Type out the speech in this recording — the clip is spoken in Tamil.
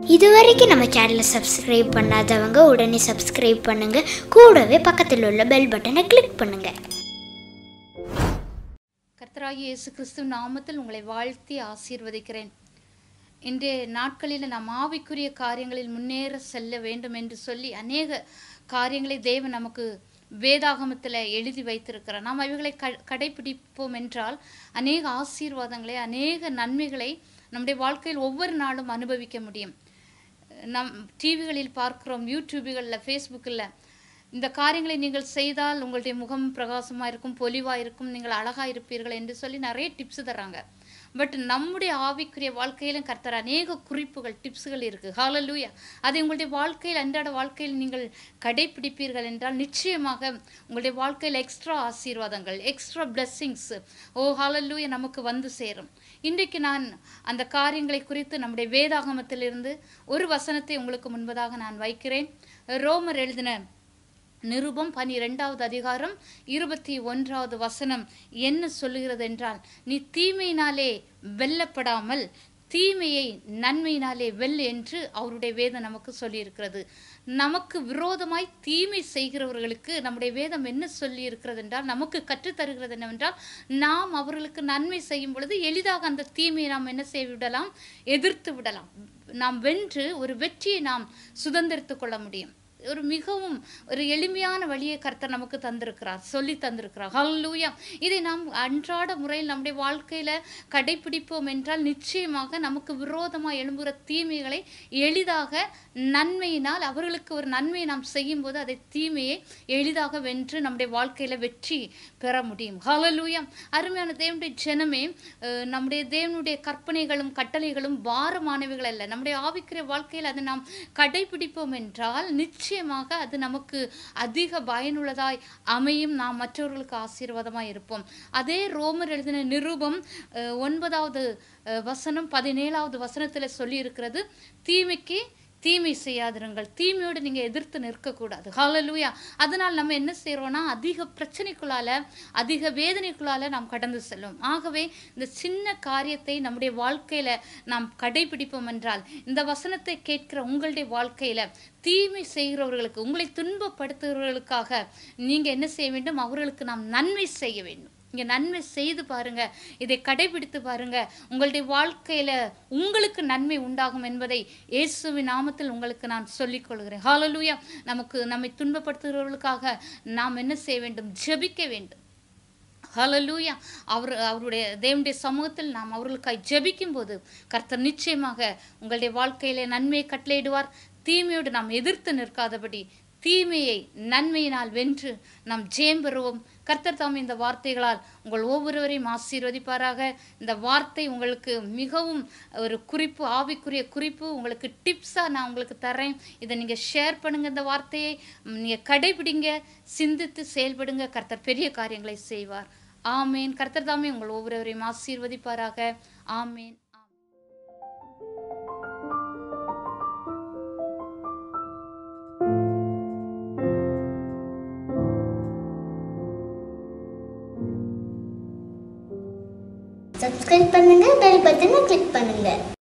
இதுவரைக்கும் நம்ம சேனலை சப்ஸ்கிரைப் பண்ணாதவங்க உடனே சப்ஸ்கிரைப் பண்ணுங்க கூடவே பக்கத்தில் உள்ள பெல் பட்டனை கிளிக் பண்ணுங்க கர்த்தராகிய இயேசு கிறிஸ்து நாமத்தில் உங்களை வாழ்த்தி ஆசீர்வதிக்கிறேன் இன்றைய நாட்களில் நாம் ஆவிக்குரிய காரியங்களில் முன்னேற செல்ல வேண்டும் என்று சொல்லி அநேக காரியங்களை தேவன் நமக்கு வேதாகமத்தில் எழுதி வைத்திருக்கிறார் நாம் அவைகளை க கடைபிடிப்போம் என்றால் அநேக ஆசீர்வாதங்களை அநேக நன்மைகளை நம்முடைய வாழ்க்கையில் ஒவ்வொரு நாளும் அனுபவிக்க முடியும் நம் டிவிகளில் பார்க்கிறோம் யூடியூபுகளில் ஃபேஸ்புக்கில் இந்த காரியங்களை நீங்கள் செய்தால் உங்களுடைய முகம் பிரகாசமாக இருக்கும் பொலிவாக இருக்கும் நீங்கள் அழகாக இருப்பீர்கள் என்று சொல்லி நிறைய டிப்ஸ் தராங்க பட் நம்முடைய ஆவிக்குரிய வாழ்க்கையிலும் கர்த்தர் அநேக குறிப்புகள் டிப்ஸுகள் இருக்குது ஹாலலூயா அதை உங்களுடைய வாழ்க்கையில் அன்றாட வாழ்க்கையில் நீங்கள் கடைபிடிப்பீர்கள் என்றால் நிச்சயமாக உங்களுடைய வாழ்க்கையில் எக்ஸ்ட்ரா ஆசீர்வாதங்கள் எக்ஸ்ட்ரா பிளெஸ்ஸிங்ஸ் ஓ ஹாலலூயா நமக்கு வந்து சேரும் இன்றைக்கு நான் அந்த காரியங்களை குறித்து நம்முடைய வேதாகமத்திலிருந்து ஒரு வசனத்தை உங்களுக்கு முன்பதாக நான் வைக்கிறேன் ரோமர் எழுதின நிருபம் பனிரெண்டாவது அதிகாரம் இருபத்தி ஒன்றாவது வசனம் என்ன சொல்லுகிறது என்றால் நீ தீமையினாலே வெல்லப்படாமல் தீமையை நன்மையினாலே வெல் என்று அவருடைய வேதம் நமக்கு சொல்லியிருக்கிறது நமக்கு விரோதமாய் தீமை செய்கிறவர்களுக்கு நம்முடைய வேதம் என்ன சொல்லி இருக்கிறது என்றால் நமக்கு கற்றுத்தருகிறது என்னவென்றால் நாம் அவர்களுக்கு நன்மை செய்யும் பொழுது எளிதாக அந்த தீமையை நாம் என்ன செய்து விடலாம் எதிர்த்து விடலாம் நாம் வென்று ஒரு வெற்றியை நாம் சுதந்திரித்து கொள்ள முடியும் ஒரு மிகவும் ஒரு எளிமையான வழியை கர்த்தர் நமக்கு தந்திருக்கிறார் சொல்லி தந்திருக்கிறார் ஹல்லூயா இதை நாம் அன்றாட முறையில் நம்முடைய வாழ்க்கையில கடைபிடிப்போம் என்றால் நிச்சயமாக நமக்கு விரோதமாக எழும்புகிற தீமைகளை எளிதாக நன்மையினால் அவர்களுக்கு ஒரு நன்மையை நாம் செய்யும்போது அதை தீமையை எளிதாக வென்று நம்முடைய வாழ்க்கையில வெற்றி பெற முடியும் ஹலலூயா அருமையான தேவனுடைய ஜனமே அஹ், நம்முடைய தேவனுடைய கற்பனைகளும் கட்டளைகளும் பாரமானவைகள் அல்ல நம்முடைய ஆவிக்கிற வாழ்க்கையில் அதை நாம் கடைபிடிப்போம் என்றால் நிச்சயமாக அது நமக்கு அதிக பயனுள்ளதாய் அமையும் நாம் மற்றவர்களுக்கு ஆசீர்வாதமாய் இருப்போம் அதே ரோமர் எழுதின நிருபம் அஹ், ஒன்பதாவது அஹ், வசனம் பதினேழாவது வசனத்தில் சொல்லி இருக்கிறது தீமைக்கு தீமை செய்யாதிருங்கள் தீமையோடு நீங்க எதிர்த்து நிற்கக்கூடாது ஹalleluya அதனால் நம்ம என்ன செய்றோம்னா அதிக பிரச்சனைக்குள்ளால அதிக வேதனைக்குள்ளால நாம் கடந்து செல்லும் ஆகவே இந்த சின்ன காரியத்தை நம்முடைய வாழ்க்கையில நாம் கடைபிடிப்போம் என்றால் இந்த வசனத்தை கேட்கிற உங்களுடைய வாழ்க்கையில தீமை செய்கிறவர்களுக்கு உங்களை துன்பப்படுத்துகிறவர்களுக்காக நீங்க என்ன செய்ய வேண்டும் அவர்களுக்கு நாம் நன்மை செய்ய வேண்டும் இங்க நன்மை செய்து பாருங்க இதை கடைபிடித்து பாருங்க உங்களுடைய வாழ்க்கையில உங்களுக்கு நன்மை உண்டாகும் என்பதை இயேசுவின் நாமத்தில் உங்களுக்கு நான் சொல்லிக் கொள்கிறேன் ஹalleluya நமக்கு நம்மை துன்பப்படுத்துகிறவர்களுக்காக நாம் என்ன செய்ய வேண்டும் ஜெபிக்க வேண்டும் ஹalleluya அவர் அவருடைய தேவனுடைய சமூகத்தில் நாம் அவர்களுக்காய் ஜெபிக்கும் போது கர்த்தர் நிச்சயமாக உங்களுடைய வாழ்க்கையிலே நன்மையை கட்டளையிடுவார் தீமையோடு நாம் எதிர்த்து நிற்காதபடி தீமையை நன்மையினால் வென்று நாம் ஜெயம் பெறுவோம் கர்த்தர் தாம் இந்த வார்த்தைகளால் உங்கள் ஒவ்வொருவரையும் ஆசீர்வதிப்பாராக இந்த வார்த்தை உங்களுக்கு மிகவும் ஒரு குறிப்பு ஆவிக்குரிய குறிப்பு உங்களுக்கு டிப்ஸாக நான் உங்களுக்கு தரேன் இதை நீங்கள் ஷேர் பண்ணுங்க இந்த வார்த்தையை நீங்கள் கடைபிடிங்க சிந்தித்து செயல்படுங்க கர்த்தர் பெரிய காரியங்களை செய்வார் ஆமேன் கர்த்தர் தாமே உங்கள் ஒவ்வொருவரையும் ஆசீர்வதிப்பாராக ஆமேன் சப்ஸ்கிரைப் பண்ணுங்க பெல் பட்டனை கிளிக் பண்ணுங்க